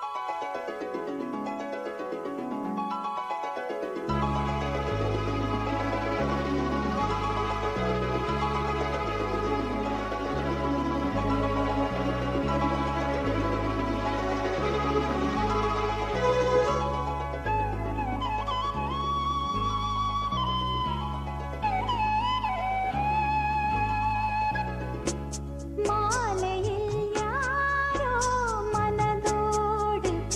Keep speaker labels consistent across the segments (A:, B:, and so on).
A: மாலையில் யாரோ மனதோடு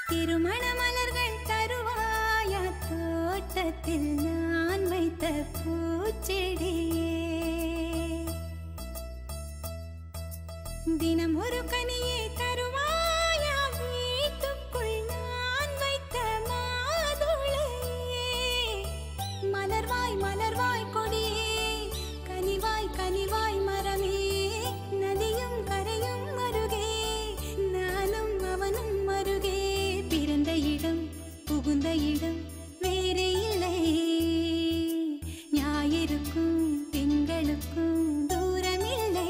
A: திருமண மலர்கள் தருவாயா தோட்டத்தில் நான் வைத்த பூச்செடியே தினம் ஒரு கனியை தருவாயா வீட்டுக்குள் நான் வைத்த மாதுளையே மலர்வாய் மலர்வாய் கொடியே கனிவாய் கனிவாய் மரமே நதியும் கரையும் அருகே நானும் அவனும் அருகே பிறந்த இடம் புகுந்த இடம் வேறே இல்லை ஞாயிறுக்கும் திங்களுக்கும் தூரமில்லை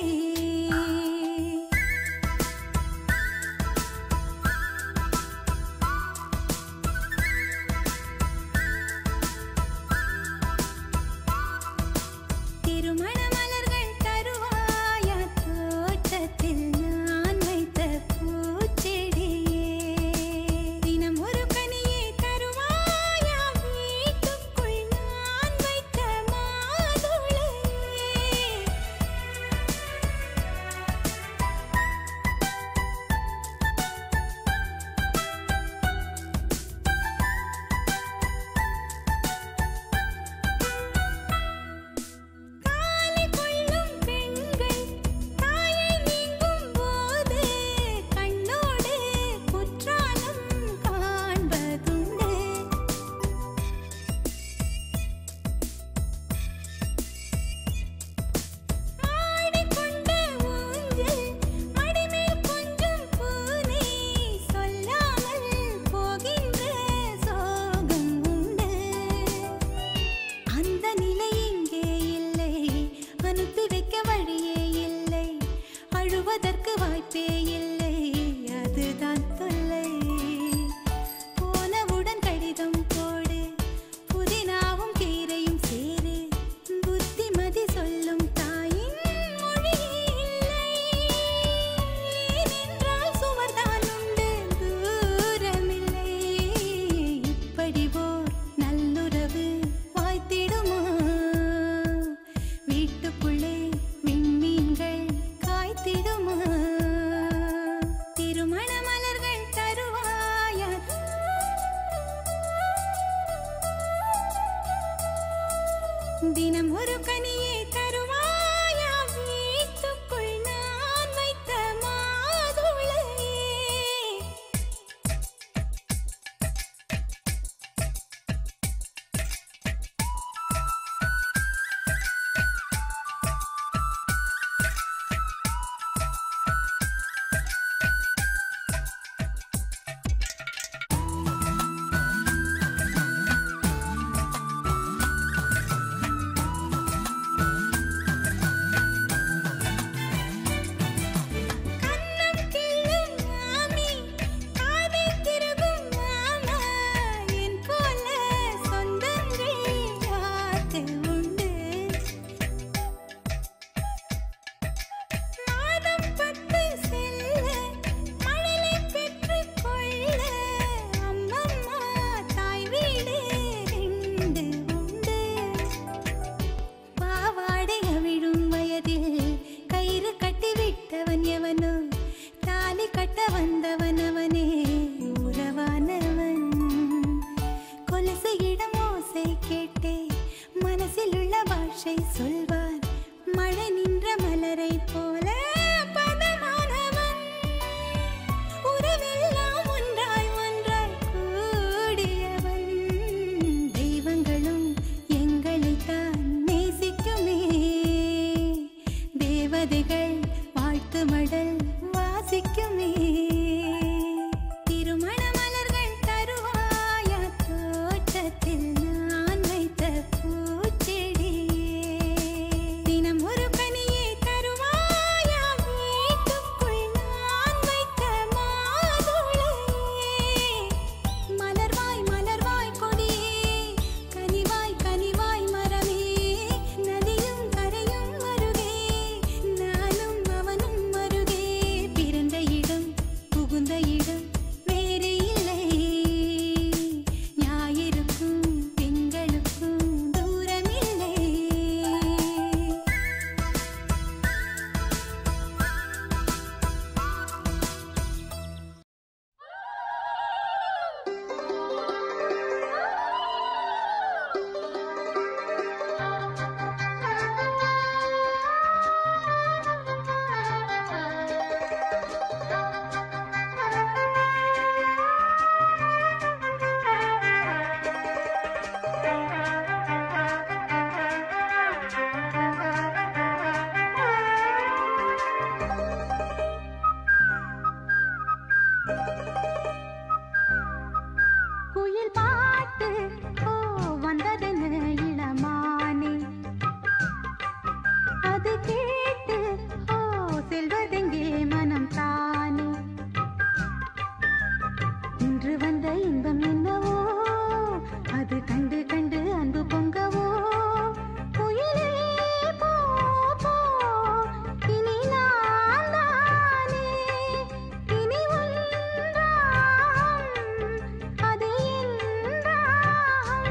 A: திருமண மலர்கள் தருவாயா தோட்டத்தில் நான் வைத்த பூச்செடியே தினம் ஒரு கனியை தருவாயா வீட்டுக்குள் நான் வைத்த மாதுளையே காலை கொள்ளும் பெண்கள் தாயை நீங்கும் போது கண்ணோடு குற்றாலம் காண்பதுண்டு ஆடிக்கொண்ட ஊஞ்சல் மடிமேல் கொஞ்சம் பூனை சொல்லாமல் போகின்ற சோகம் உண்டு அந்த நிலை இங்கே இல்லை அனுப்பி வைக்க வழியே இல்லை அழுவதற்கு வாய்ப்பே இல்லை அதுதான் தொல்லை போனவுடன் கடிதம் போடு புதினாவும் கீரையும் சேரு புத்திமதி சொல்லும் தாயின் மொழி இல்லை ஏனென்றால் சுவர்தான் உண்டு தூரமில்லை இப்படி ஓர் நல்லுறவு வாய்த்திடுமா வீட்டுக்குள்ளே விண்மீன்கள் காய்த்திடுமா திருமண மலர்கள் தருவாயா தினம் ஒரு கனியை தருவாயா வீட்டுக்குள் நான் வைத்த மாதுளையே பாட்டு ஓ வந்ததென்ன இளமானே அது கேட்டு ஓ செல்வதெங்கே மனம் தானே இன்று வந்த இன்பம் என்னவோ அது கண்டு கண்டு அன்பு பொங்கவோ குயிலே போ போ இனி நான் தானே இனி உன் ராகம் அது என் ராகம்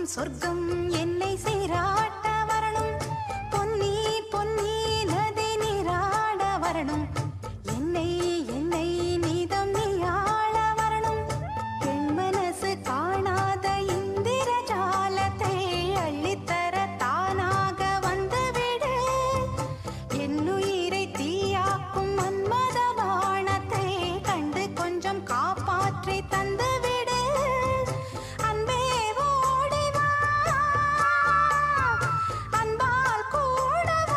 A: பார்க்கும் சொர்க்கம் என்னை சீராட்ட வரணும் பொன்னி பொன்னி நதி நீராட வரணும் என்னை என்னை நீதம் நீயாள வரணும் பெண் மனசு காணாத இந்திர ஜாலத்தை அள்ளித்தர தானாக வந்துவிடு என்னுயிரை தீயாக்கும் மன்மத பாணத்தை கண்டு கொஞ்சம் காப்பாற்றி தந்துவிடு அன்பே ஓடி வா அன்பால் கூட வா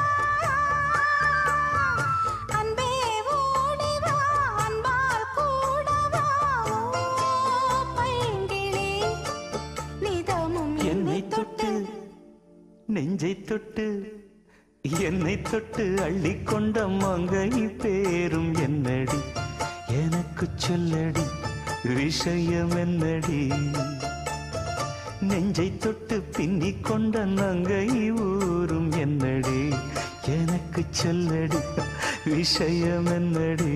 A: அன்பே ஓடி வா அன்பால் கூட வா ஓ பைங்கிளி நிதமும்
B: என்னை தொட்டு நெஞ்சை தொட்டு என்னை தொட்டு அள்ளிக்கொண்ட மங்கை பேரும் என்னடி எனக்கு சொல்லடி விஷயம் என்னடி நெஞ்சை தொட்டு பின்னிக் கொண்ட நங்கை ஊரும் என்னடி எனக்கு சொல்லடி விஷயம் என்னடி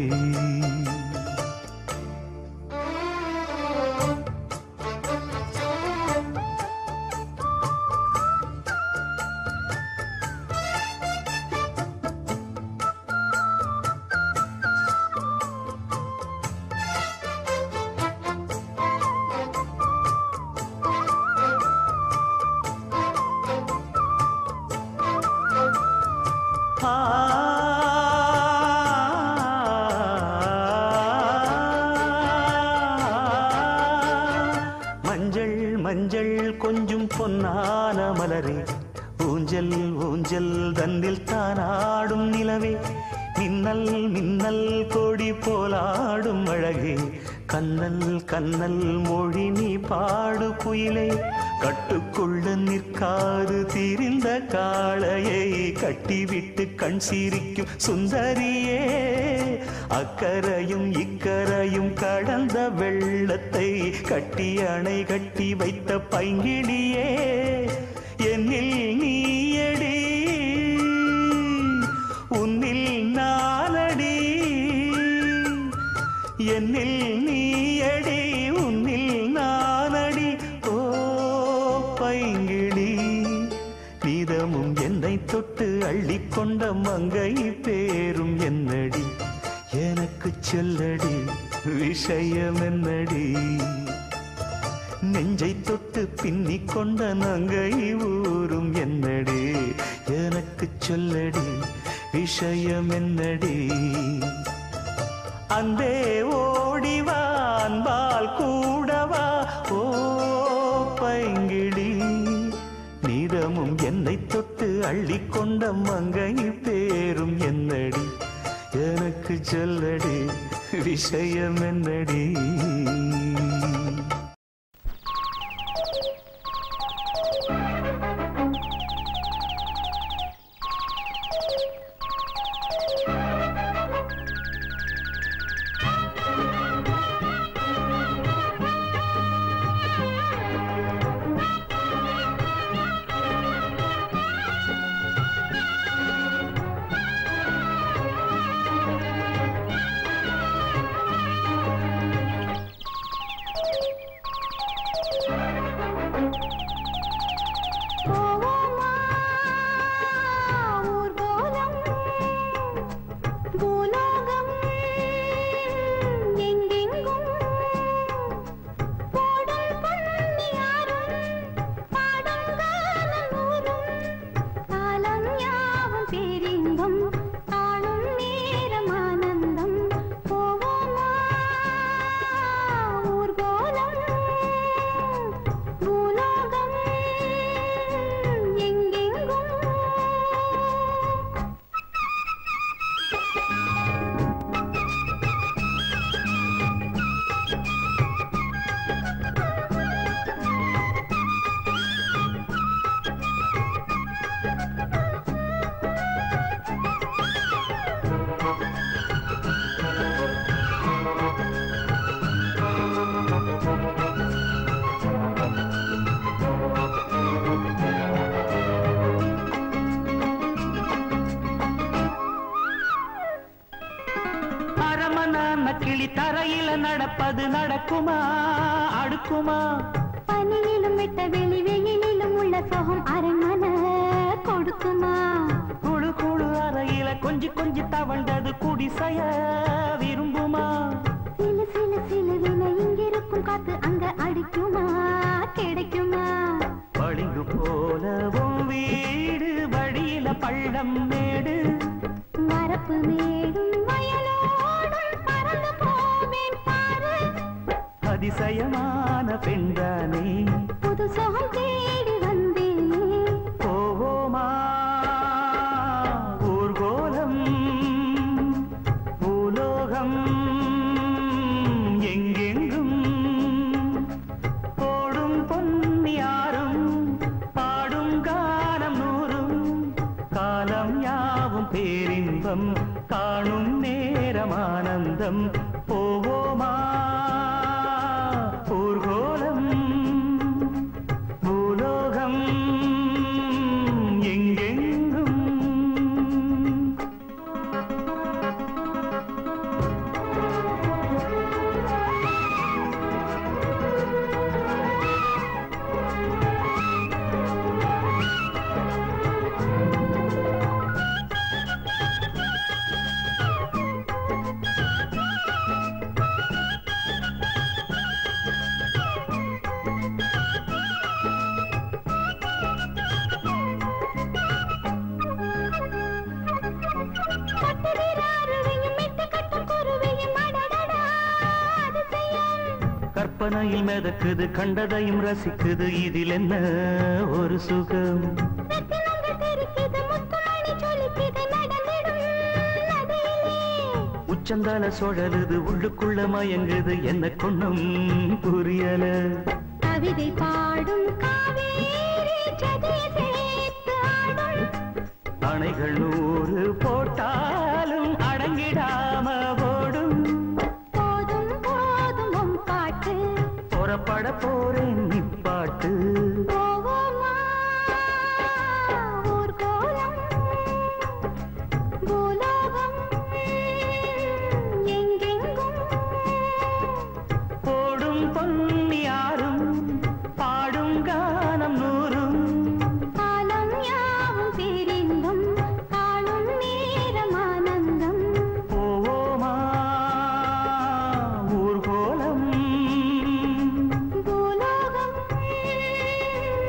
B: மஞ்சள் மஞ்சள் கொஞ்சம் பொன்னான மலரே ஊஞ்சல் ஊஞ்சல் தன்னில் தானாடும் நிலவே மின்னல் மின்னல் கொடி போலாடும் அழகே கண்ணல் கண்ணல் மொழி நீ பாடு குயிலே கட்டுக்குள்ள நிற்காது திரிந்த காளையை கட்டிவிட்டு கண் சிரிக்கும் சுந்தரியே அக்கரையும் இக்கரையும் கடந்த வெள்ளத்தை கட்டி அணை கட்டி வைத்த பைங்கிடியே என்னில் நீயடி உன்னில் நானடி என்னில் நீயடி உன்னில் நானடி ஓ பைங்கிளி நீதமும் என்னை தொட்டு அள்ளிக்கொண்ட மங்கை பேரும் என்னடி எனக்கு சொல்லடி விஷயம் என்னடி நெஞ்சை தொட்டு பின்னிக் கொண்ட நங்கை ஊரும் என்னடி எனக்கு சொல்லடி விஷயம் என்னடி அந்தே ஓடிவா அன்பால் கூடவா ஓ பைங்கிடி நீதமும் என்னை தொட்டு அள்ளிக்கொண்ட மங்கை பேரும் என்னடி எனக்கு சொல்லடி விஷயம் என்னடி
A: போவோமா ஊர்வலம் பூலோகம் எங்கெங்கும் போடும் பொன்னியாரும் பாடும் காலம் ஊரும் காலம் யாவும் பேரின்பம் காணும் நேரம் ஆனந்தம் போவோமா ஊர்வலம் பூலோகம் எங்கெங்கும்
B: அரமனான கிளி தரையில நடப்பது நடக்குமா அடுக்குமா
A: பனியிலும் விட்ட வெளி வெயிலே சுகம் அரண்மன கொடுக்குமா
B: குழு குழு அறையில கொஞ்சி கொஞ்சி தவண்டது குடிசைய விரும்புமா
A: சிலு சிலு சிலுவின இங்கிருக்கும் காத்து அங்க அடிக்குமா கிடைக்குமா
B: பளிங்கு போலவும் வீடு வழியில பள்ளம் மேடு
A: வரப்பு மேடும் வயலோடும் பறந்து போவேன் பாரு
B: அதிசயமான பெண்தானே
A: புது சுகம் தேடி வந்தேனே
B: போவோமா ஊர்கோலம் பூலோகம் எங்கெங்கும் போடும் பொன்னியாரும் பாடும் காலம் நூறும் காலம் யாவும் பேரின்பம் காணும் நேரம் ஆனந்தம் போவோமா ஊர்கோலம் பூலோகம் எங்கெங்கும்
A: கட்டுகிறாருவையும் மெட்டு கட்டும் குருவையும் அடடடா அதிசயம்
B: கற்பனையில் மிதக்குது கண்டதையும் ரசிக்குது இதில் என்ன ஒரு சுகம்
A: ரத்தினங்கள் தெரிக்குது முத்துமணி சொலிக்குது நடந்திடும் நதியிலே
B: உச்சந்தால சுழலுது உள்ளுக்குள்ள மயங்குது என்ன கொண்ணும் புரியல
A: கவிதை பாடும் காவேரி ஜதியை சேர்த்து ஆடும்
B: அணைகள் நூறு போட்டாலும் அடங்கிடாம ஓடும்
A: போதும் போதும் உன் பாட்டு
B: புறப்பட போறேன் நிப்பாட்டு
A: போவோமா ஊர்கோலம் பூலோகம் எங்கெங்கும்
B: போடும் பொன்னியாரும் பாடும் கானம் நூறும்
A: காலம் யாவும் பேரின்பம் காணும் நேரம் ஆனந்தம்
B: போவோமா ஊர்கோலம்
A: பூலோகம்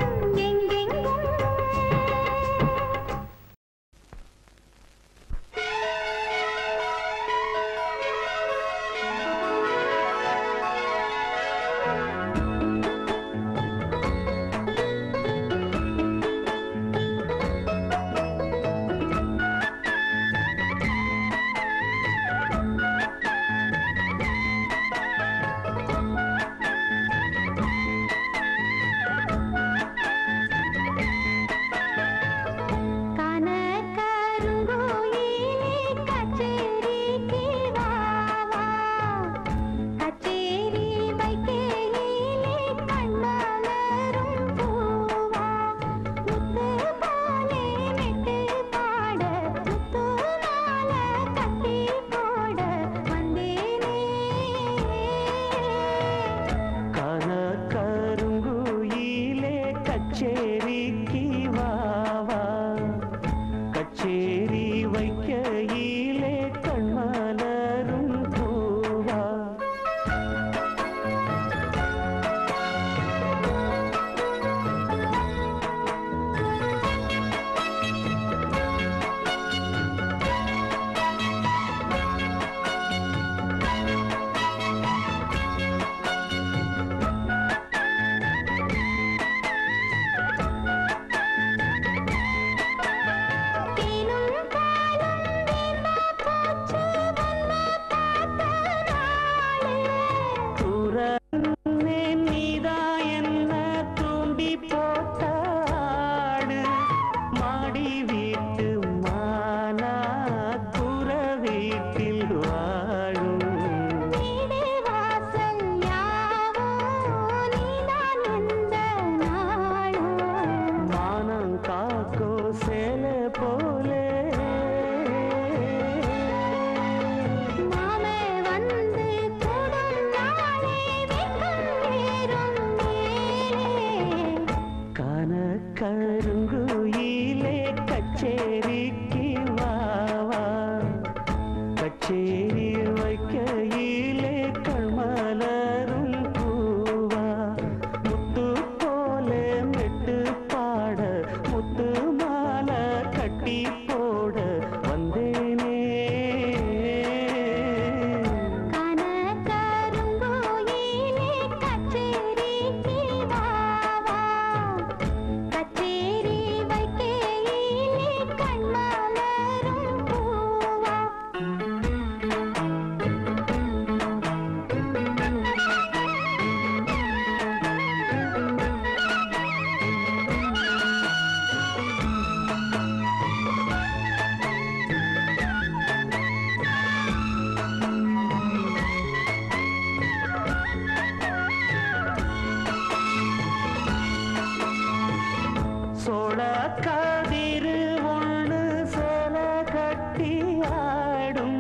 B: கதிரு ஒண்ணு சேல கட்டி ஆடும்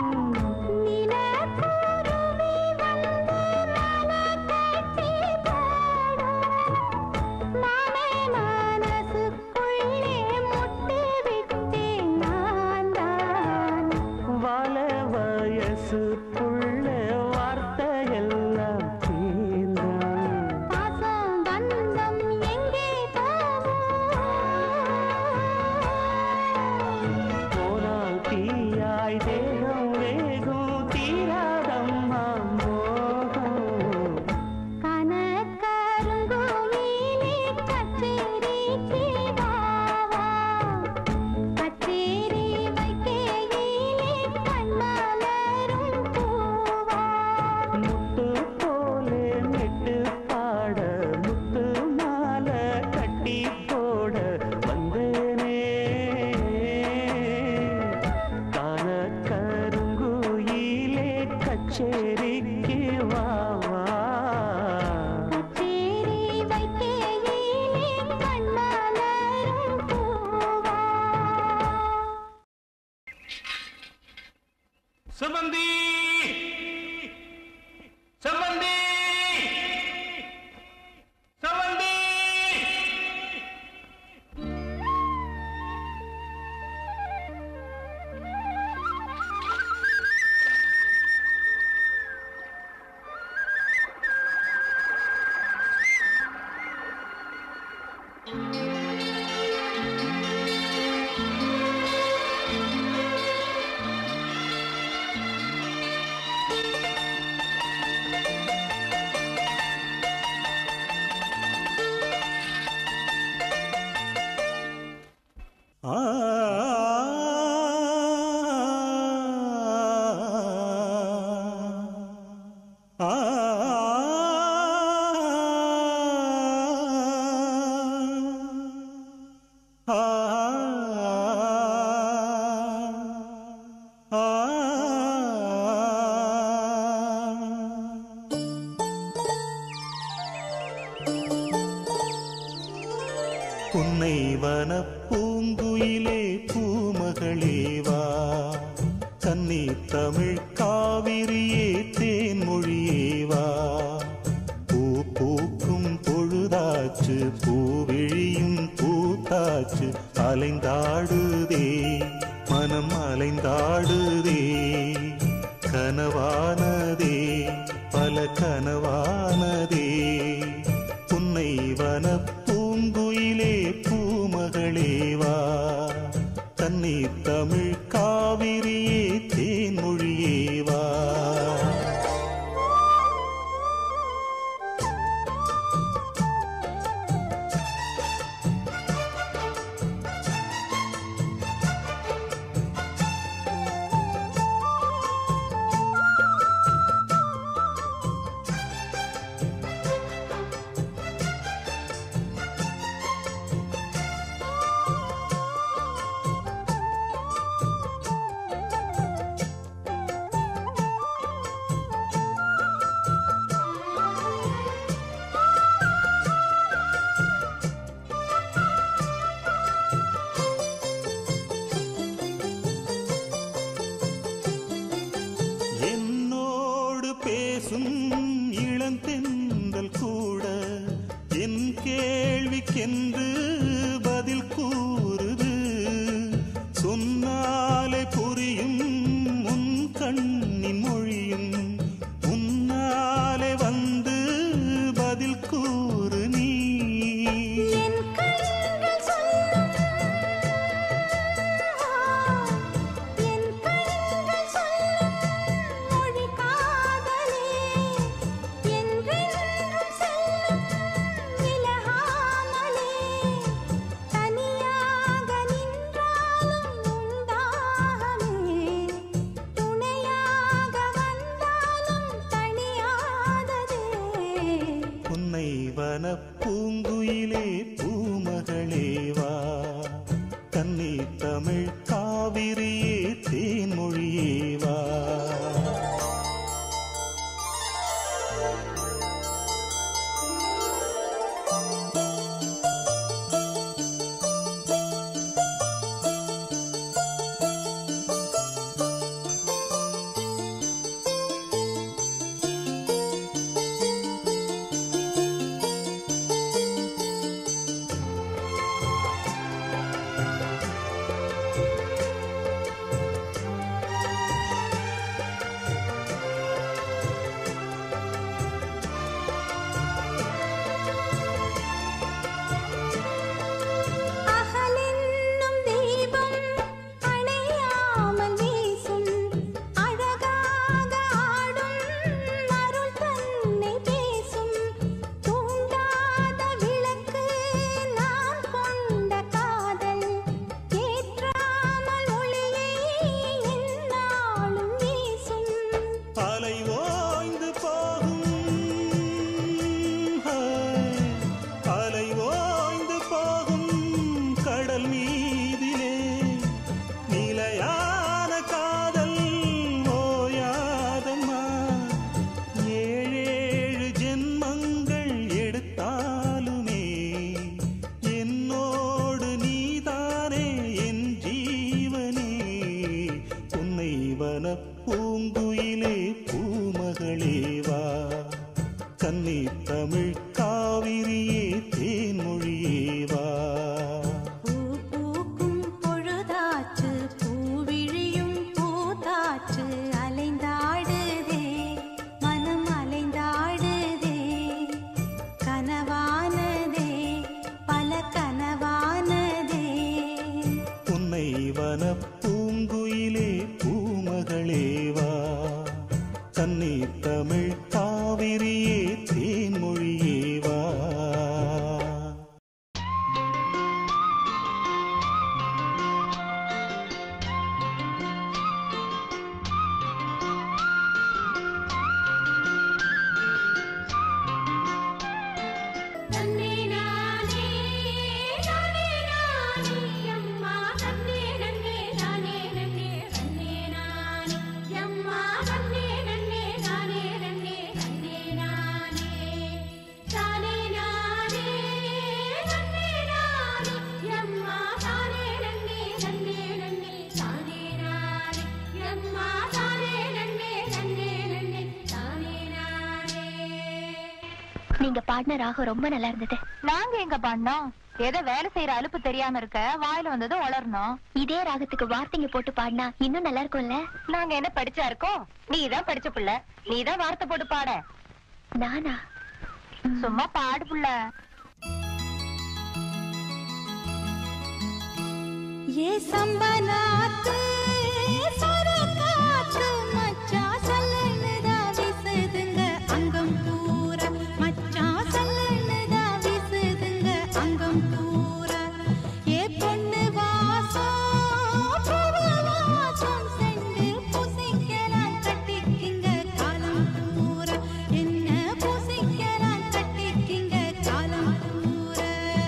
A: நிலக்குருவி வந்து மலக்கட்டி பாடும். நானே மனசுக்குள்ளே முட்டு விட்டேன் நான்தான்.
B: வல வயசு புள்ள வார்த்தையெல்லாம் தீர்ந்தான்
A: பாசம் பந்தம் எங்கே போகும்?
B: போனால் தீயாய் தேகம் வேகும் தீராதம்மா மோகம்
A: கனகருங்கோயிலே கச்சேரிக்கு வா வா. கச்சேரி வைக்கையிலே கண்மலரும் பூவா.
B: முத்து போலே மெட்டு பாட முத்து மாலை கட்டி போட வந்தேனே காண கருங்குயிலே கச்சேரிக்கு வா வா
A: கச்சேரி வைக்கையிலே கண்மலரும் பூவா.
B: சுமந்தி சுமந்தி சுமந்தி
C: ஆ ஆ புன்னை வனப்பூங்குயிலே பூமகளே வா கன்னி தமிழ் காவிரியே தேன்மொழியே வா பூ பூக்கும் பொழுதாச்சு பூவிழியும் பூத்தாச்சு அலைந்தாடுதே மனம் அலைந்தாடுதே கனவானதே பல கனவானதே புன்னை வனப்பூங்குயிலே பூமகளே வா தண்ணீர் தமிழ் காவிரியே தேன்மொழியே வா என்னோடு பேசும் இளந்தெந்தல் கூட என் கேள்விக்கென்று பதில் கூறுது சொன்னாலே புரியும் உன் கண்ணின் மொழியும் உன்னாலே வந்து பதில் கூறு நீ
A: என் கண்கள் சொல்லும் என் கண்கள் சொல்லும் மொழி காதலே என்றென்றும் செல்லும் விலகாமலே தனியாக நின்றாலும் உண்டாகமே துணையாக வந்தாலும் தனியாததே
C: உன்னை வனப்பூங்குயிலே பூமகளே வா கன்னி தமிழ் காவிரியே தேன்மொழியே வா
D: நீங்க பாடின ராகம் ரொம்ப நல்லா இருந்தது
E: நாங்க எங்க பாடினோம் ஏதோ வேலை செய்யற அலுப்பு தெரியாம இருக்க வாயில வந்தது உளரணும்
D: இதே ராகத்துக்கு வார்த்தைங்க போட்டு பாடினா இன்னும் நல்லா இருக்கும்ல
E: நாங்க என்ன படிச்சா இருக்கோம் நீ தான் படிச்ச புள்ள நீ தான் வார்த்தை போட்டு பாட
D: நானா
E: சும்மா பாடு புள்ள
A: ஏ சம்பனாத்து சரகாத்து மச்சா சல்லனுதா வீசுதுங்க அங்கம் பூரா மச்சா சல்லனுதா வீசுதுங்க அங்கம் பூரா ஏ பொண்ணு வாசம் பூவு வாசம் செண்டு பூசிக்கலாம் கட்டிக்கிங்க காலம் பூரா என்ன பூசிக்கலாம் கட்டிக்கிங்க காலம் பூரா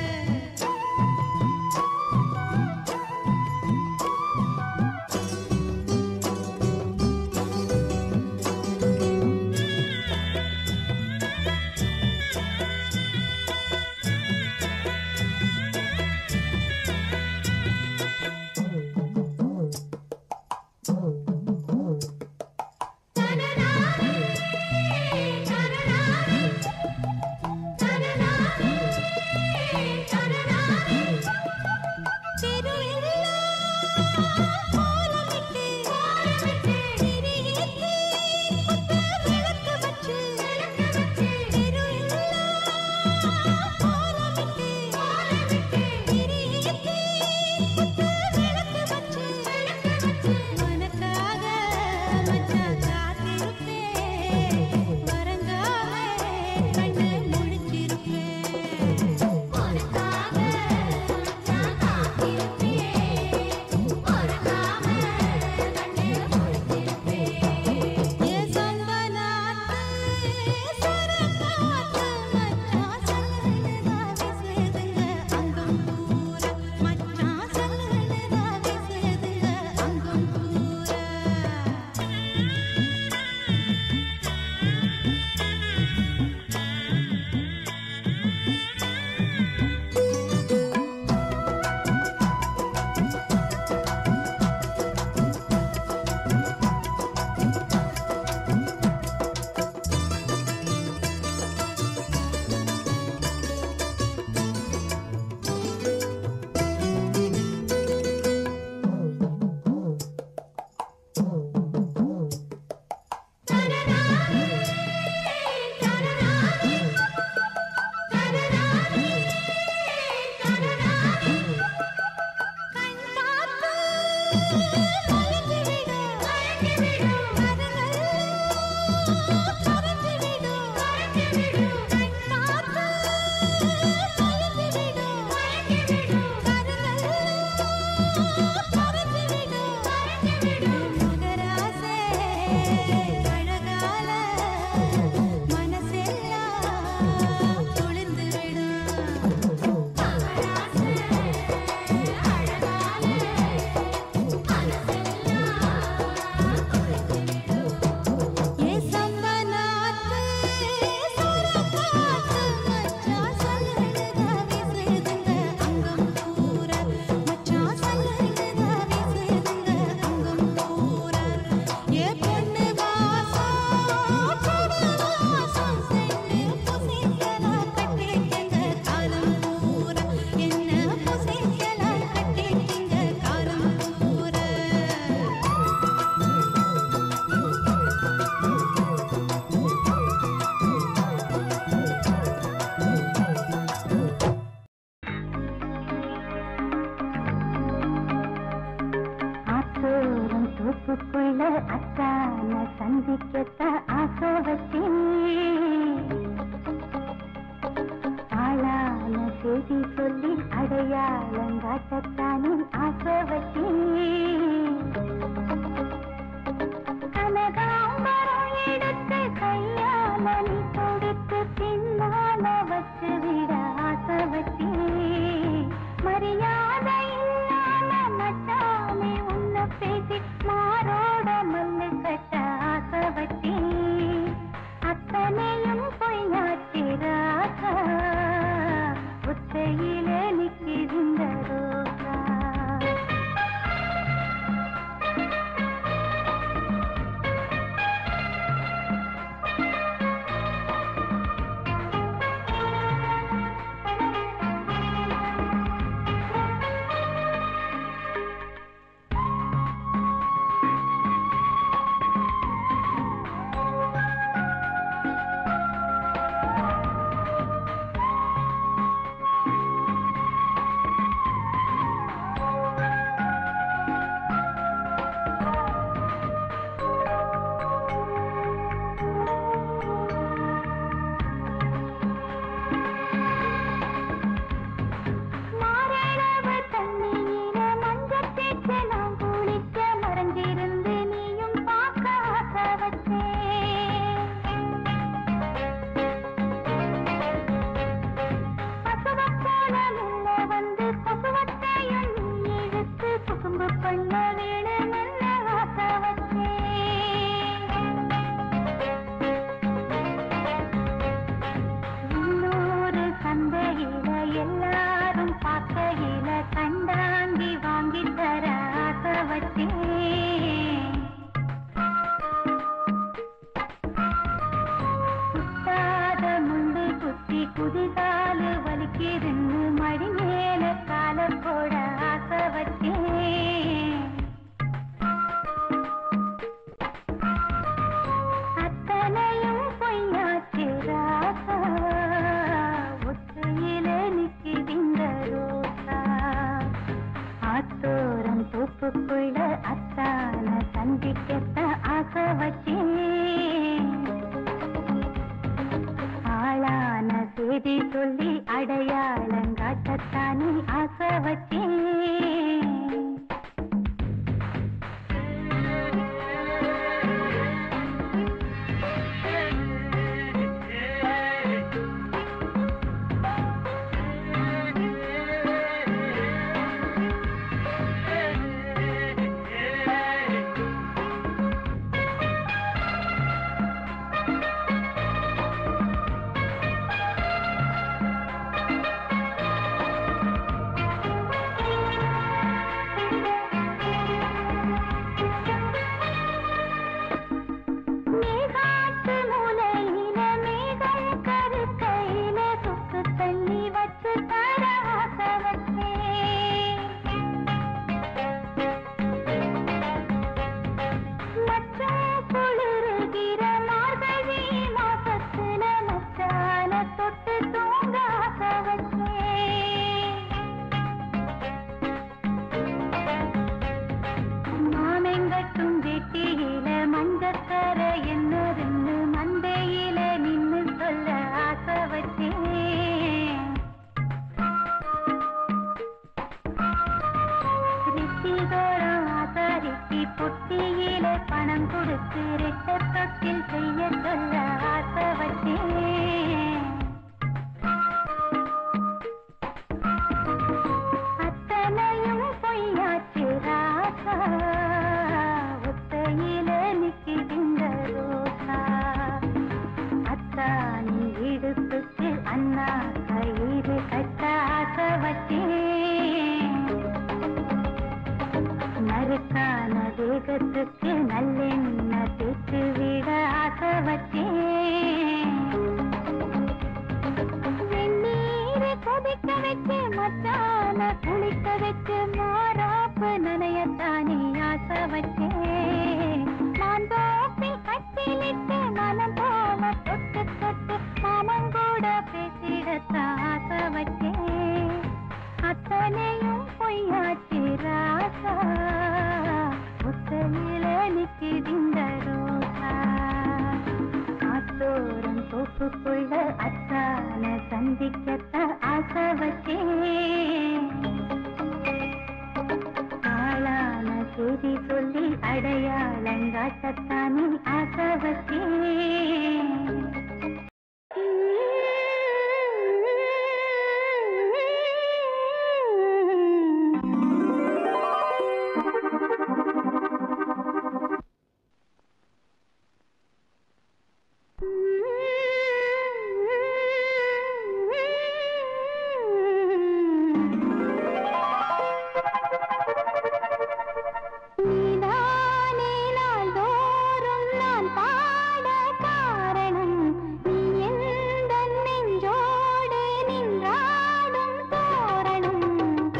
A: உனக்காக மச்சான் காத்திருப்பேன் வரங்காம கண்ணு முடிச்சிருப்பேன் உனக்காக மச்சான் காத்திருப்பேன் வரங்காம கண்ணு முடிச்சிருப்பேன் ஏ சம்பனாத்து சரகாத்து மச்சான் சல்லனுதா வீசுதுங்க அங்கம் பூரா மச்சான் சல்லனுதா வீசுதுங்க அங்கம் பூரா மனசெல்லாம் குளிர்ந்து விடும் ஏ சம்பனாத்து சரகாத்து மச்சான் சல்லனுதா வீசுதுங்க அங்கம் பூரா மச்சான் சல்லனுதா வீசுதுங்க அங்கம் பூரா ஏ பொண்ணு வாசம் பொண்ணு வாசம் சென்று புசிக்கலாம் கட்டிக்கிங்க காலம் பூரா என்ன புசிக்கலாம் கட்டிக்கிங்க காலம் பூரா
D: ஆத்தோரம் தோப்புக்குள்ள அத்தான சந்திக்கத்தான் ஆசை வச்சேன் ஆளான செய்தி சொல்லி அடையாளம் காட்டத்தானே ஆசை வச்சேன் கனகாம்பரம் எடுத்து கையால நீ கொடுத்து பின்னால வச்சு விட ஆசை வச்சேன் மரியாதை இல்லாம மச்சாமே உன்னை பேசி மாரோட மல்லு கட்ட ஆசை வச்சேன் அத்தனையும் பொய்யாச்சிராக்கா ஒத்தையிலே நிற்கின்ற ரோசா சொல்லத்தானே ஆசை வச்சேன் மேகாட்டு மூலையில மேகம் கருக்கையில சுக்கு தண்ணி வச்சு தர ஆசை வச்சேன் மச்சான் குளிருகிற மார்கழி மாசத்துல மச்சான தொட்டு தூங்க ஆசை வச்சேன் மாமெங்கட்டும் வெட்டியில மஞ்சக்கர என்னருன்னு மந்தையில நின்னு சொல்ல ஆசை வச்சேன் ரிட்டிதோறும் ஆசாரிக்கு பொட்டியில பணம் கொடுத்து ரெட்ட தொட்டில் செய்ய சொல்ல ஆசை வச்சேன் அத்தனையும் பொய்யாச்சு ராசா ஒத்தையில நிக்கின்ற ரோசா அத்தானி இடுப்புக்கு அண்ணா கயிறு கட்ட ஆசை வச்சேன் நறுக்கான வேகத்துக்கு நல்லெண்ணெய் தேய்ச்சு விட ஆசை வச்சேன் வெந்நீரை கொதிக்க வச்சு மச்சான குளிக்க வச்சு மாறாப்பு நனையத்தானே ஆசை வச்சேன் நான் தோப்பில் கட்டிலிட்டு மனம் போல தொட்டு தொட்டு மாமன் கூட பேசிடத்தான் ஆசை வச்சேன் அத்தனையும் பொய்யாச்சு ராசா முத்தலில நிக்கிதிந்த ரோசா ஆத்தோரம் தோப்புக்குள்ள அத்தான சந்திக்கத்தான் ஆசை வச்சேன் ஆளான செய்தி சொல்லி அடையாளங்காட்டத்தானே ஆசை வச்சேன் நீதானே நாள்தோறும் நான் பாட காரணம் நீ எந்த நெஞ்சோடு நின்றாடும் தோரணம்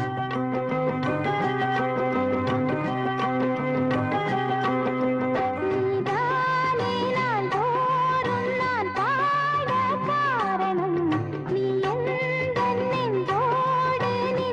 D: நீதானே நாள்தோறும் நான் பாட காரணம் நீ எந்த நெஞ்சோடு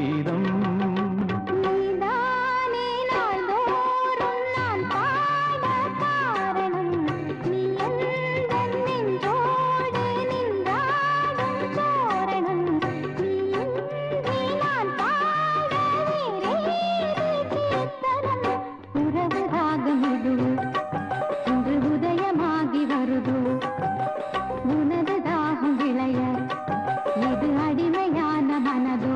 B: கீதம்
D: நீதானே நாள்தோறும் நான் பாட காரணம் நீ எந்தன் நெஞ்சோடு நின்றாடும் தோரணம் நீ இன்றி நான் பாட வேறேது கீர்த்தனம் உறவு ராகம் இது இன்று உதயமாகி வருதோ உனது தாகம் விளைய இது அடிமையான மனதோ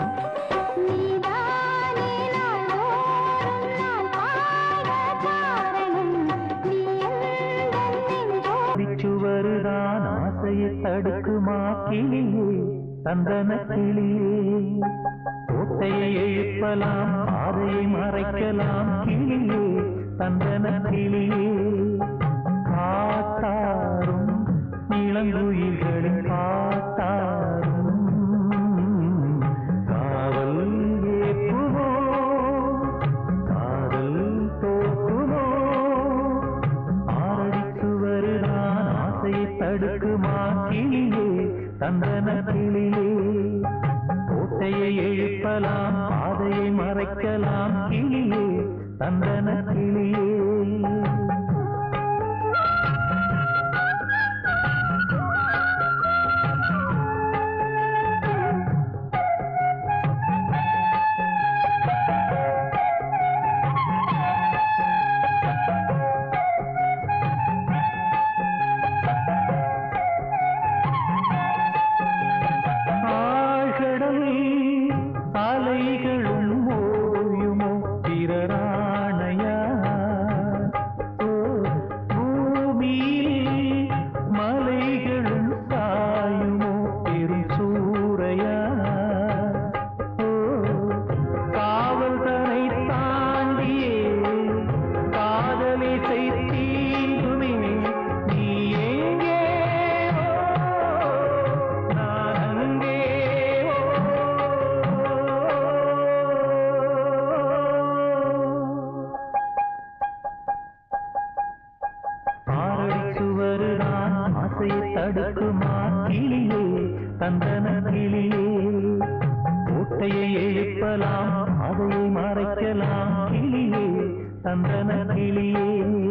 D: நீதானே நாள்தோறும் நான் பாட காரணம் நீ எந்தன் நெஞ்சோடு
B: சுவருதான் ஆசையை தடுக்குமா கிளியே தந்தன கிளியே கோட்டையை எழுப்பலாம் பாதையை மறைக்கலாம் கிளியே தந்தன கிளியே காத்தாரும் இளங்குயில்களின் காத்தாரும் காவல் ஏற்றுமோ காதல் தோற்றுமோ ஆரடிக்கு வருதான் ஆசையை தடுக்குமா கிளியே தந்தன கிளியே கோட்டையை எழுப்பலாம் பாதையை மறைக்கலாம் கிளியே தந்தன கிளியே ஆழ்கடல் அலைகளும் ஓயுமோ பிறராணையா ஓ, பூமியில் மலைகளும் சாயுமோ பெரும் சூறையா ஓ, காவல் தனை தாண்டியே காதலிசை தீண்டுமே நீ எங்கே நான் அங்கே ஆரடி சுவருதான் ஆசையை தடுக்குமா கிளியே தந்தன கிளியே கோட்டையை எழுப்பலாம் அதையை மறைக்கலாம் கிளியே தந்தன கிளியே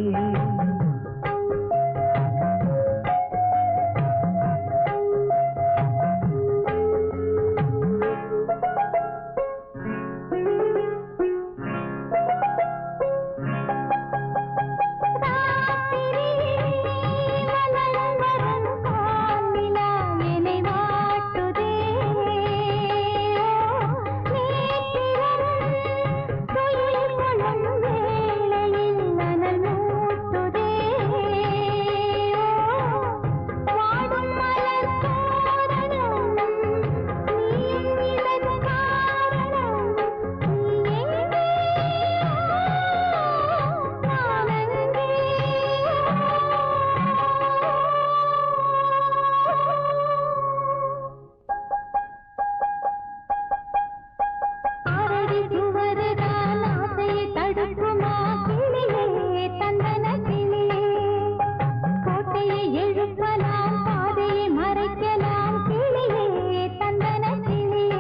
D: ஆரடி சுவருதான் ஆசையை தடுக்குமா கிளியே தந்தன கிளியே கோட்டையை எழுப்பலாம் பாதையை மறைக்கலாம் கிளியே தந்தன கிளியே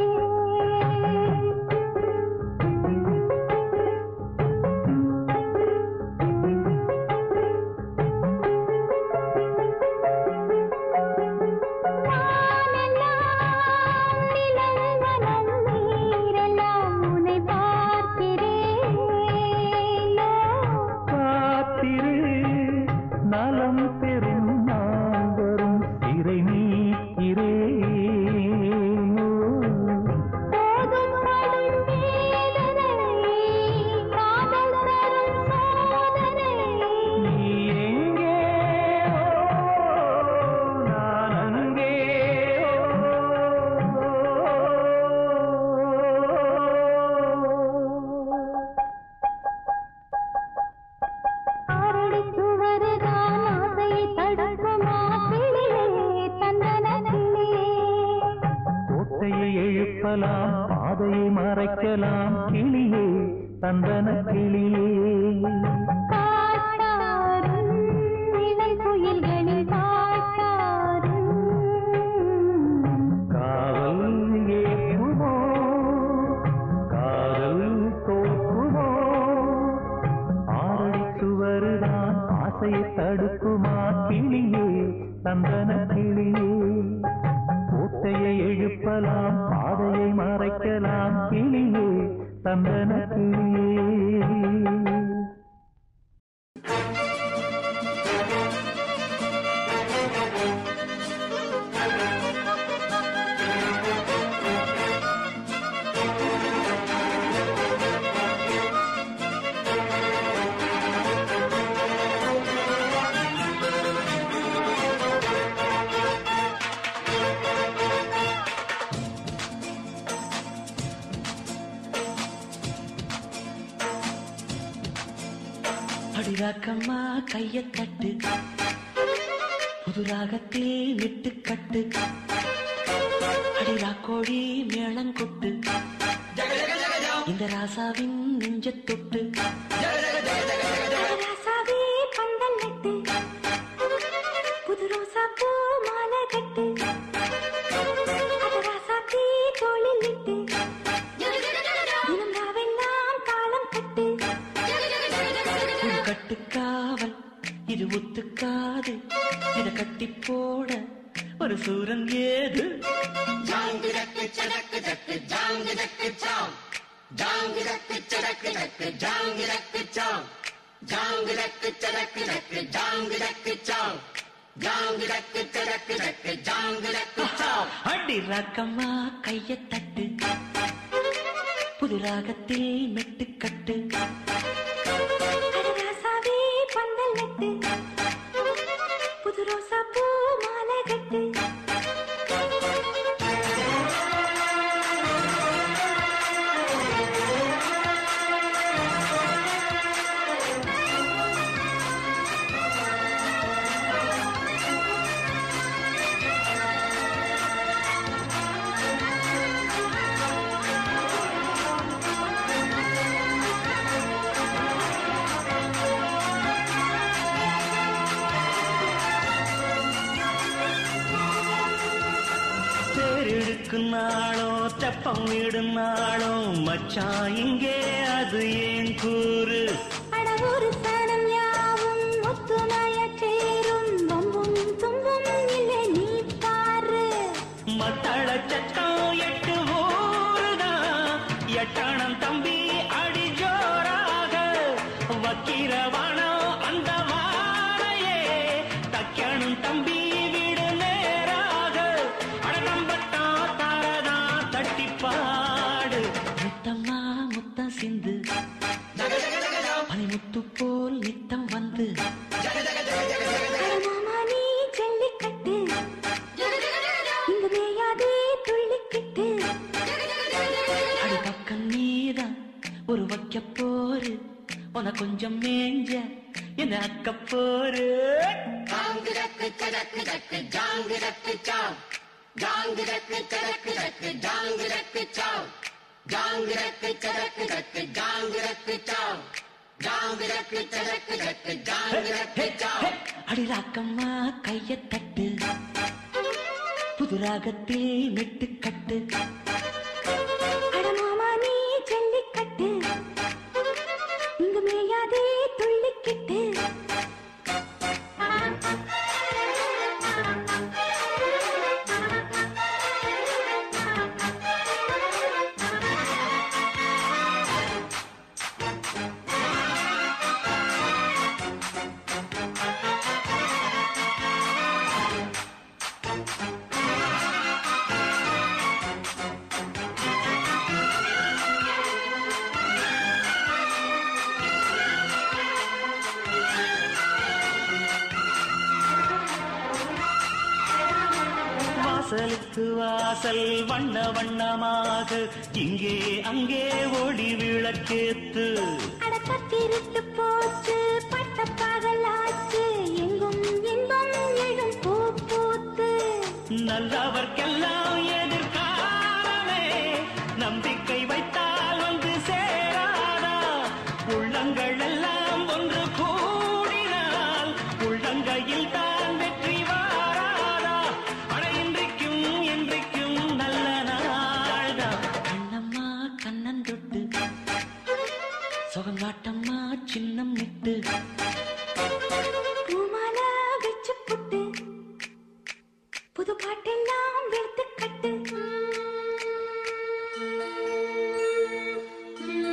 D: வானெல்லாம் நிலவனம் நீரெல்லாம் உன்னை பார்க்கிறேன்
B: காத்திரு நலம் பெறும் நான் வரும் சிறை நீக்கிறேன்
D: போதும் படும் வேதனை காதல் தரும் சோதனை
B: நீ எங்கே நான் அங்கே
D: ஆரடி சுவருதான் ஆசையை தடுக்குமா கிளியே தந்தன கிளியே
B: கோட்டையை எழுப்பலாம் பாதையை மறைக்கலாம் கிளியே தந்தன கிளியே
D: காட்டாரும் இளை குயில்களின் பாட்டாரும்
B: காவல் ஏற்றுமோ சந்தன கிளியே
F: அடிராக்கம்மா கைய தட்டு புது ராகத்தில் விட்டு கட்டு அடிராக்கோழி மேளங்கொட்டு இந்த ராசாவின் நெஞ்ச தொட்டு
D: ராசாவே பந்தல் நட்டு புது ரோசா பூ மாலை கட்டு அத ராசாத்தி தோளில் இட்டு தினம் ராவெல்லாம் காலம் கட்டு
F: உன் கட்டுக்காவல் இது ஒத்துக்காது இத கட்டி போட ஒரு சூரன் ஏது அடி ராக்கம்மா கைய தட்டு புது ராகத்தில் மெட்டு கட்டு
D: அட ராசாவே பந்தல் நட்டு புது ரோசா பூ மாலை கட்டு
B: தேரெடுக்கும் நாளோ தெப்பம் விடும் நாளோ மச்சான் இங்கே அது ஏன் கூறு
D: அட ஒரு சனம் யாவும் ஒத்துணைய சேரும் வம்பும் தும்பும் இல்லை நீ பாரு
B: மத்தள சட்டம் எட்டு ஊருதான் எட்டணம் தம்பி அடி ஜோராக வக்கிரவானம் அந்த வாழையே தக்கணும் தம்பி வீடு நேராக அடநம்பட்டா தாரதா தட்டி பாடு
F: முத்தம்மா முத்தம் சிந்து பனிமுத்து போல் நித்தம் வந்து
D: அட மாமா நீ ஜல்லிக்கட்டு இங்கு மேயாதே துள்ளிக்கிட்டு
F: அடி பக்கம் நீதான் ஒரு வைக்க போரு உன கொஞ்சம் மேஞ்ச என்ன அக்க போரு அடி ராக்கம்மா கைய தட்டு புது ராகத்தில் மெட்டு கட்டு
D: அட மாமா நீ ஜல்லிக்கட்டு இங்கு மேயாதே துள்ளிக்கிட்டு
B: வாசலுக்கு வாசல் வண்ண வண்ணமாக இங்கே அங்கே ஒளி விளக்கேத்து
D: அட கத்திருட்டு போச்சு பட்ட பகலாச்சு எங்கும் இன்பம் எழும் பூ பூத்து
B: நல்லவர்க்கெல்லாம் எதிர்காலமே நம்பிக்கை வைத்தால் வந்து சேராதா உள்ளங்கள் எல்லாம் ஒன்று கூடினால் உள்ளங்கையில் தான் வெற்றி வாராதா அட இன்றைக்கும் என்றைக்கும் நல்ல நாள்தான்
F: கண்ணம்மா கண்ணன் தொட்டு சுகங்காட்டம்மா சின்னம் விட்டு
D: பூமாலை வச்சு புட்டு புது பாட்டெல்லாம் வெளுத்து கட்டு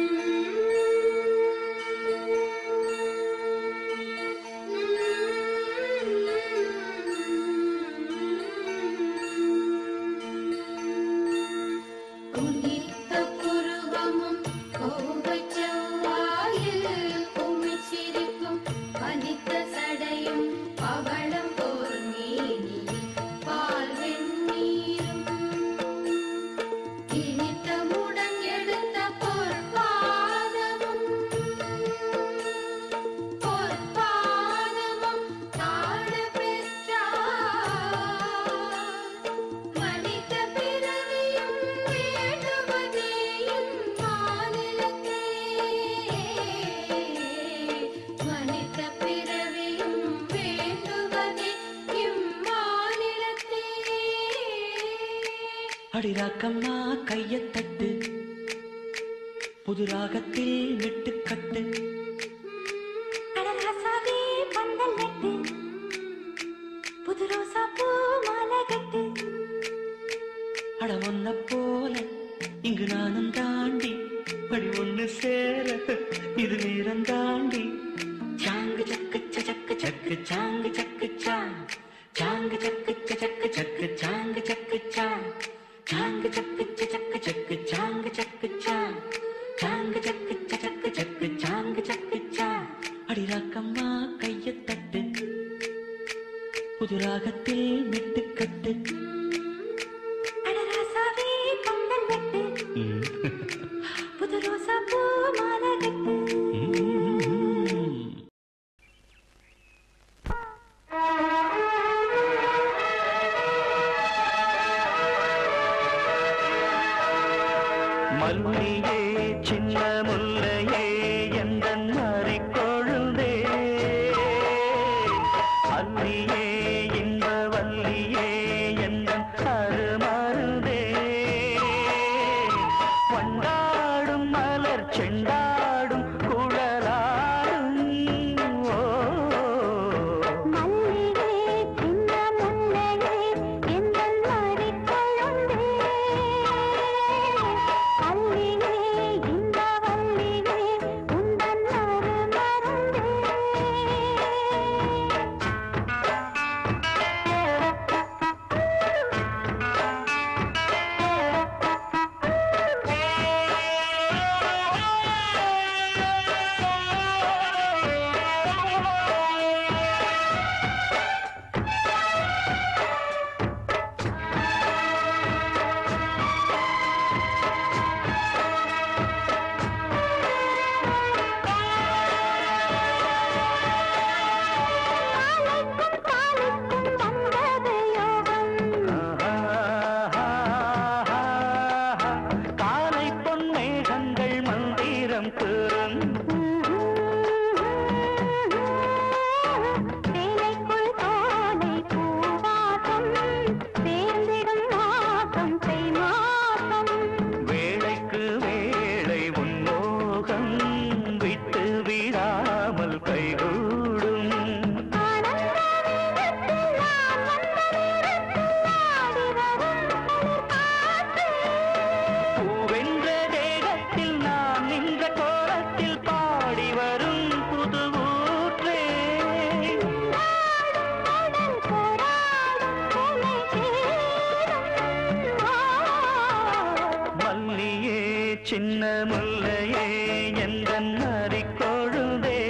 F: அடி ராக்கம்மா கைய தட்டு புது ராகத்தில் விட்டு கட்டு
D: அடராசாவே பந்தல் நட்டு புது ரோசா பூ மாலை கட்டு
F: அட ஒன்ன போல இங்கு நானும் தாண்டி படி ஒண்ணு சேர இது நேரம் தாண்டி சாங்கு சக்கு சக்கு சக்கு சாங்கு சக்கு சாங் சாங்கு சக்கு சக்கு சக்கு சாங்கு சக்கு சாங் சாங்கு சக்கு சக்கு சக்கு சாங்கு சக்கு சாங் சாங்கு சக்கு சக்கு சக்கு சாங்கு சக்கு சாங் அடி ராக்கம்மா கைய தட்டு புது ராகத்தில் விட்டு கட்டு
D: அடராசாவே பந்தல் நட்டு புது ரோசா பூ மாலை கட்டு
B: மல்லியே சின்ன முல்லையே எந்த கொழுந்தே அல்லியே இந்த வல்லியே எந்த அருமருதே வண்டாடும் மலர் செண்டாடும் குழலாடும் ஓ
D: மல்லிகை சின்ன முல்லையே எந்தன் மறிக் கொழுந்தே அல்லியே இந்த வல்லியே உந்தன் அருமருந்தே காலைக்கும் காலைக்கும் வந்தது யோகம்
B: காலை பொன்மேகங்கள் மந்திரம் பெறும்
D: வேலைக்குள் தோலை பூவாசம் சேர்ந்திடும் மாசம் செய்மாசம்
B: வேளைக்கு வேளை உன்மோகம் விட்டு விடாமல் கைகூடும் பூவென்ற தேகத்தில் நான் நின்ற கோலத்தில் பாடி வரும் புது ஊற்றே மல்லியே சின்ன முல்லையே எந்த நரிக்கொழுதே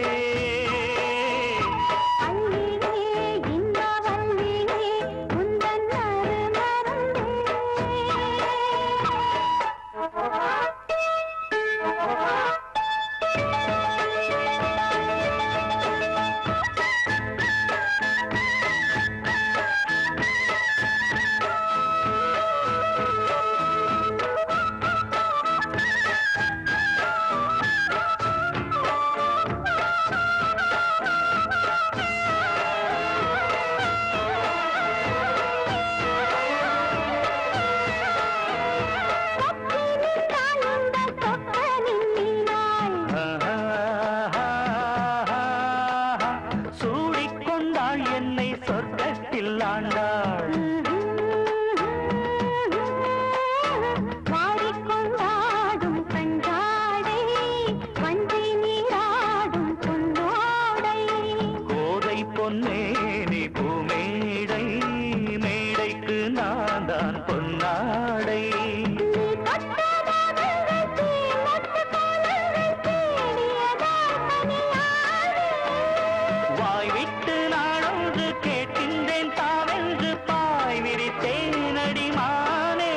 B: சூடிக்கொண்டாள் என்னை சொர்க்கத்தில் ஆண்டாள்
D: வாடிக்கொண்டாடும் கண்டாடை வஞ்சி நீராடும் பொன்னோடை
B: கோதை பொன்னேனி பூமேடை மேடைக்கு நான் தான் பொன்னாடை வாய் விட்டு நாடொன்று கேட்கின்றேன் தாவென்று பாய் விரித்தேன் அடிமானே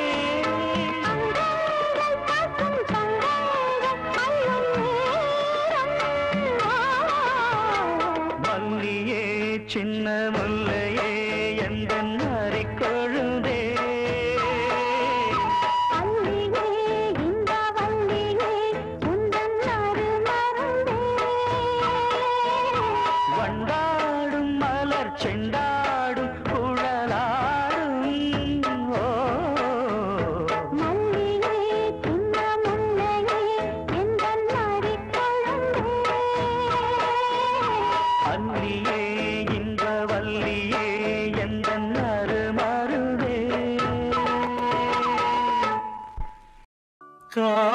B: மல்லியே சின்ன முல்லையே எந்த நரிக்கொழுதே வண்டாடும் மலர் செண்டாடும் குழலாடும் ஓ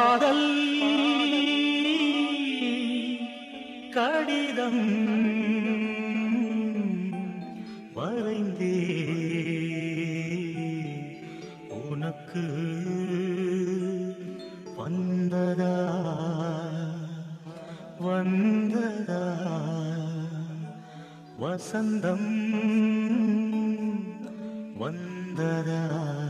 C: காதல் கடிதம் வரைந்தே உனக்கு வந்ததா வந்ததா வசந்தம் வந்ததா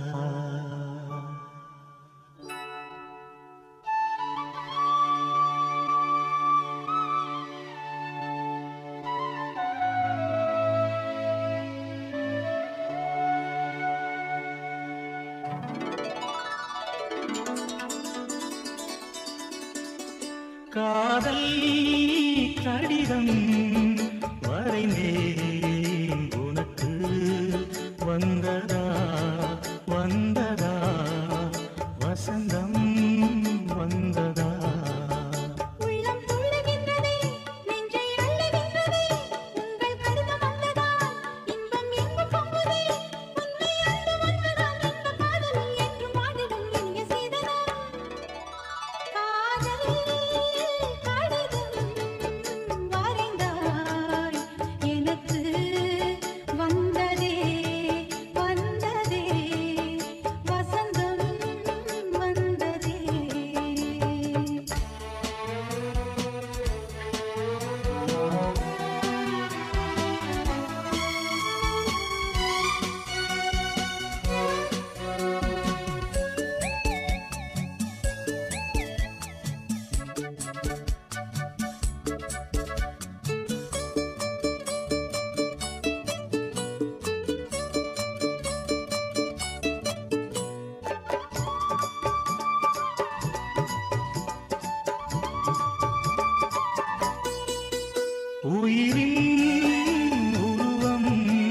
C: காதல் கடிதம் வரைந்தேன் உனக்கு வந்ததா வந்ததா வசந்தம் வந்ததா
A: உள்ளம் துள்ளுகின்றதே நெஞ்சை அள்ளுகின்றதே உங்கள் கடிதம் வந்ததால் இன்பம் எங்கும் பொங்குதே உன்னை அன்பு வந்ததால் இந்த காதலில் என்றும் வாடிடும் இனிய சீதனம் காதல் கடிதம் வரைந்தாய் எனக்கு வந்ததே வந்ததே வசந்தம் வந்ததே
C: உயிரின் உருவம்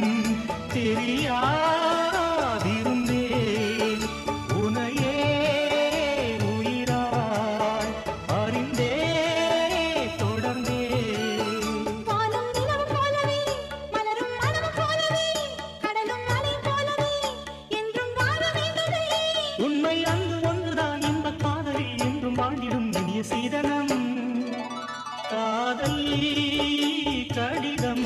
C: தெரியாதிருந்தேன் உனையே உயிராய் அறிந்தே தொடர்ந்தேன்
A: வானம் நிலவு போலவே மலரும் மனம் போலவே கடலும் அலை போலவே என்றும் வாழ வேண்டுமே
C: உண்மை அங்கு ஒன்றுதான் இந்த காதலில் என்றும் வாழ்ந்திடும் இனிய சீதனம் காதல் கடிதம்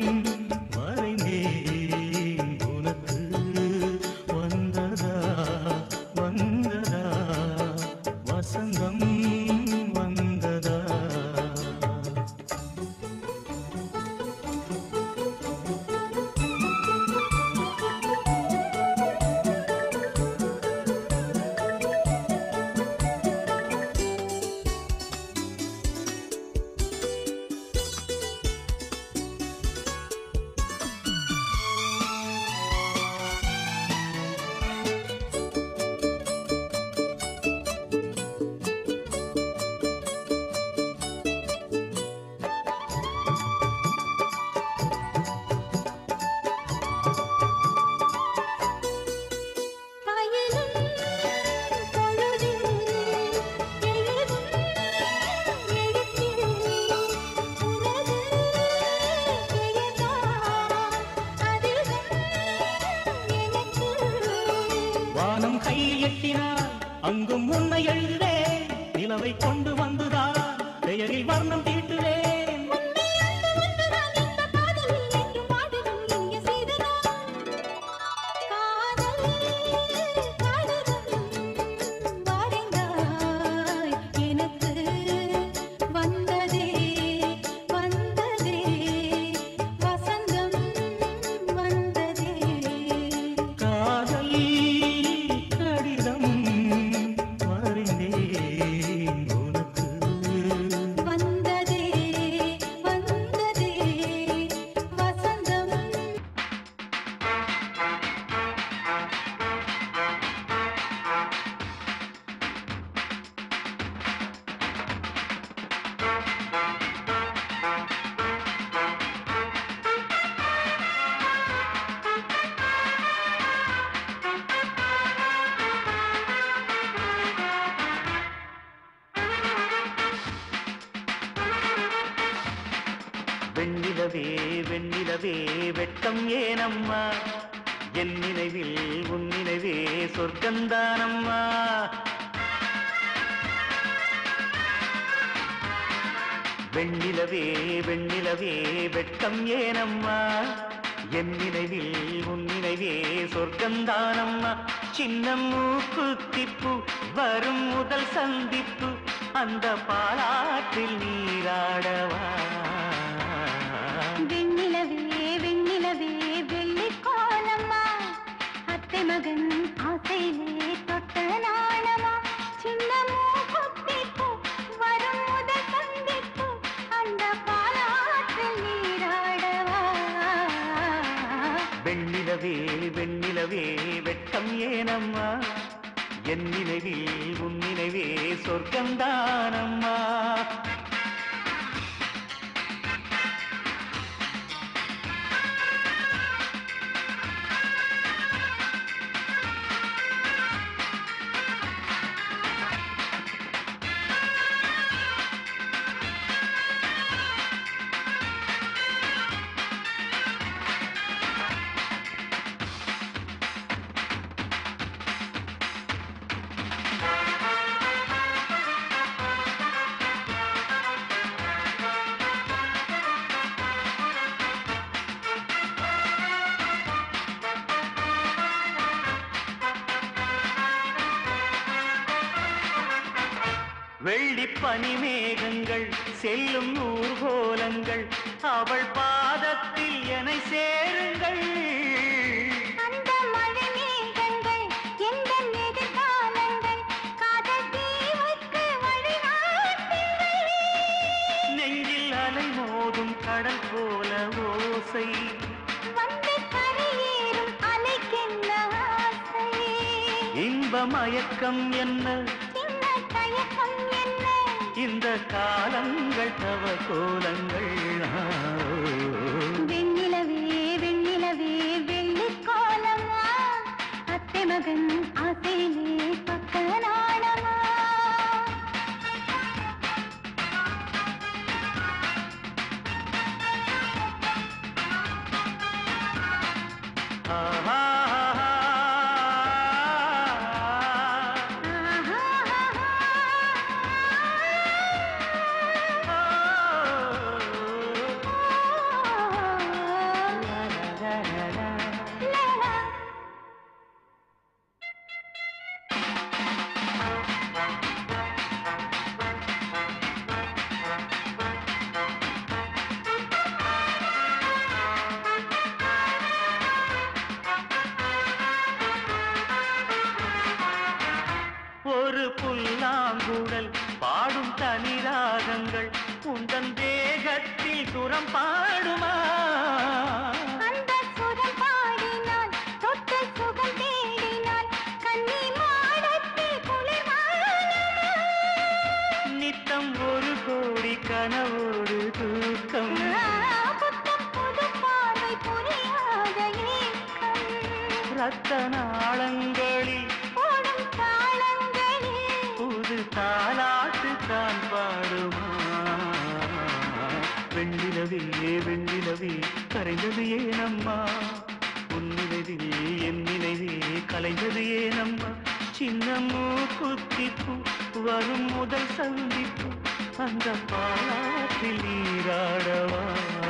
C: வரைந்தேன் உனக்கு வந்ததா வந்ததா வசந்தம் வந்ததா
A: பயிலும் பொழுதில் எழுதும் எழுத்தில் உனது பெயர்தான் அதிகம் எனக்கு
C: வானம் கையில் எட்டினால் அங்கும் உன்னை எழுதே நிலவை கொண்டு வந்துதான் பெயரில் வர்ணம் தீட்டுவேன்
A: ஒன்றுதான் இந்த காதலில் என்றும் வாடிடும் இனிய சீதனம் காதல் கடிதம் வரைந்தாய் எனக்கு வந்ததே வந்ததே வசந்தம் வந்ததே
C: காதல் கடிதம் வரைந்தேன் உனக்கு
A: வந்ததே வந்ததே வசந்தம்
B: வெண்ணிலவே வெண்ணிலவே வெட்கம் ஏனம்மா என் நினைவில் உன் நினைவே சொர்க்கந்தானம்மா வெண்ணிலவே வெண்ணிலவே வெட்கம் ஏனம்மா என் நினைவில் உன் நினைவே சொர்க்கந்தானம்மா சின்ன மூக்குத்திப்பு வரும் முதல் சந்திப்பு அந்த பாலாற்றில் நீராடவா
D: வெண்ணிலவே வெண்ணிலவே வெள்ளிக் கோலம்மா அத்தை மகன் ஆசையிலே தொட்ட நாணமா சின்ன மூக்குத்திப்பு வரும் முதல் சந்திப்பு அந்த பாலாற்றில் நீராடவா
B: வெண்ணிலவே வெண்ணிலவே வெட்கம் ஏனம்மா என் நினைவில் உன் நினைவே சொர்க்கந்தானம்மா வெள்ளி பனிமேகங்கள் செல்லும் ஊர்கோலங்கள் அவள் பாதத்தில் என சேருங்கள்
D: அந்த மழை மேகங்கள் எந்த எதிர்காலங்கள் காதல் தீவுக்கு வழிநாட்டுங்கள்
B: நெஞ்சில் அலை மோதும் கடல் போல ஓசை
D: வந்து கரையேறும் அலைக்கென்ன ஆசை
B: இன்ப மயக்கம் என்ன
D: சின்ன தயக்கம் என்ன
B: இந்த காலங்கள் தவ கோலங்கள் ஆ.
D: வெண்ணிலவே வெண்ணிலவே வெள்ளிக் கோலமா அத்தை மகன் ஆசையிலே பக்க நாணமா
B: ஆஹா, ஒரு புல்லாங்குழல் பாடும் தனிராகங்கள் உந்தன் தேகத்தில் சுரம் பாடுமா
D: அந்த சுரம் பாடினாள் தொட்டு சுகம் தேடினாள் கன்னி மாடத்தில் குளிர்
B: நித்தம் ஒரு கோடி கனவோடு தூக்கம்
D: புத்தம் புது பார்வை புரியாத ஏக்கம்
B: ரத்த நாளங்களில்
D: ஓடும் தாளங்களில்
B: புது தாலாட்டு தான் பாடுமா வெண்ணிலவே வெண்ணிலவே கரைந்தது ஏனம்மா உன் நினைவில் என் நினைவே கலைந்தது ஏனம்மா சின்ன மூக்குத்திப்பு வரும் முதல் சந்திப்பு அந்த பாலாற்றில் நீராடவா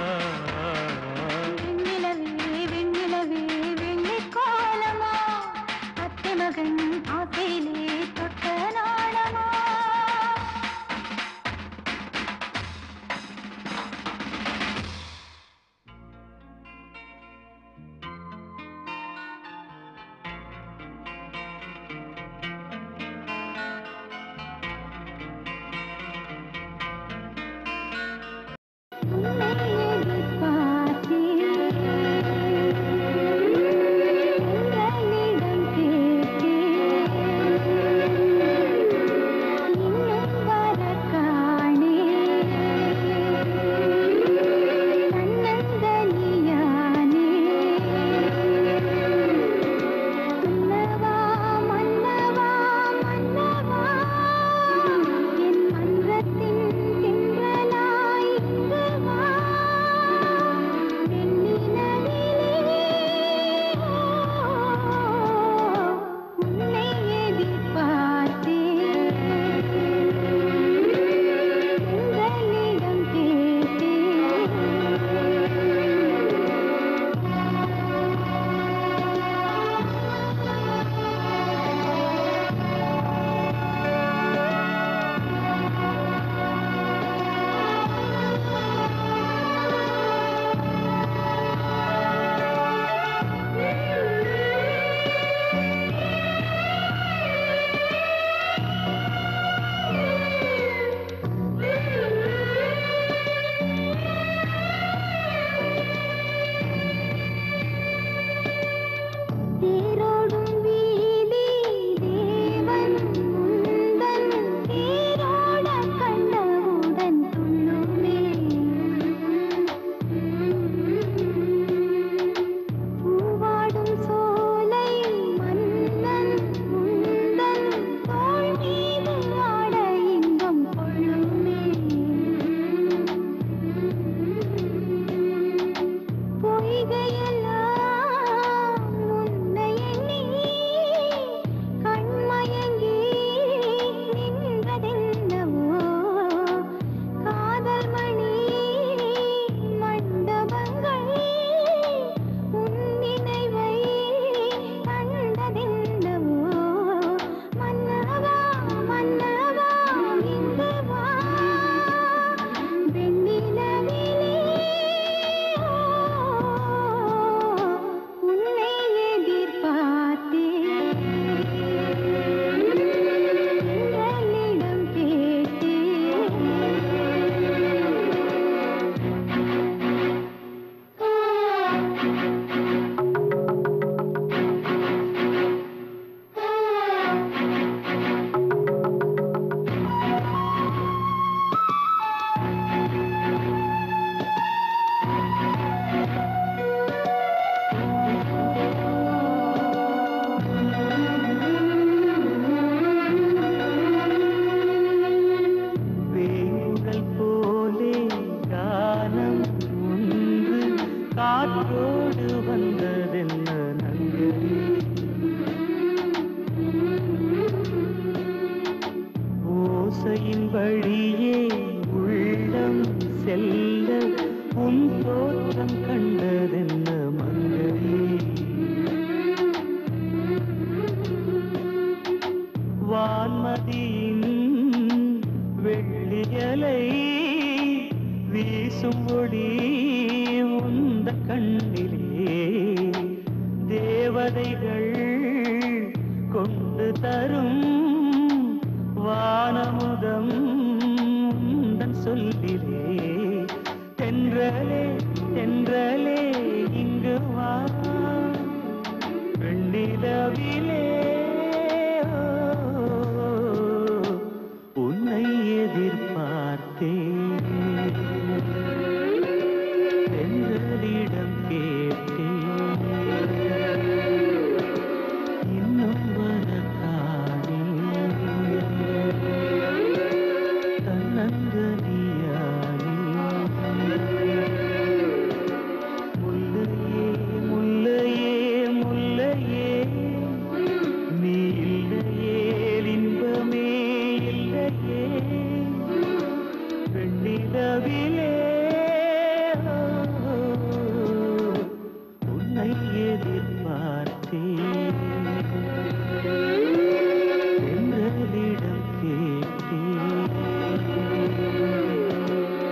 D: வெண்ணிலவே வெண்ணிலவே வெள்ளிக் கோலமா அத்தை மகன் ஆசையிலே தொட்ட நாளமா உன்னை
B: விடியலை வீசும் ஒளி உந்த கண்ணிலே தேவதைகள் கொண்டு தரும் வானமுதம் உந்தன் சொல்லிலே தென்றலே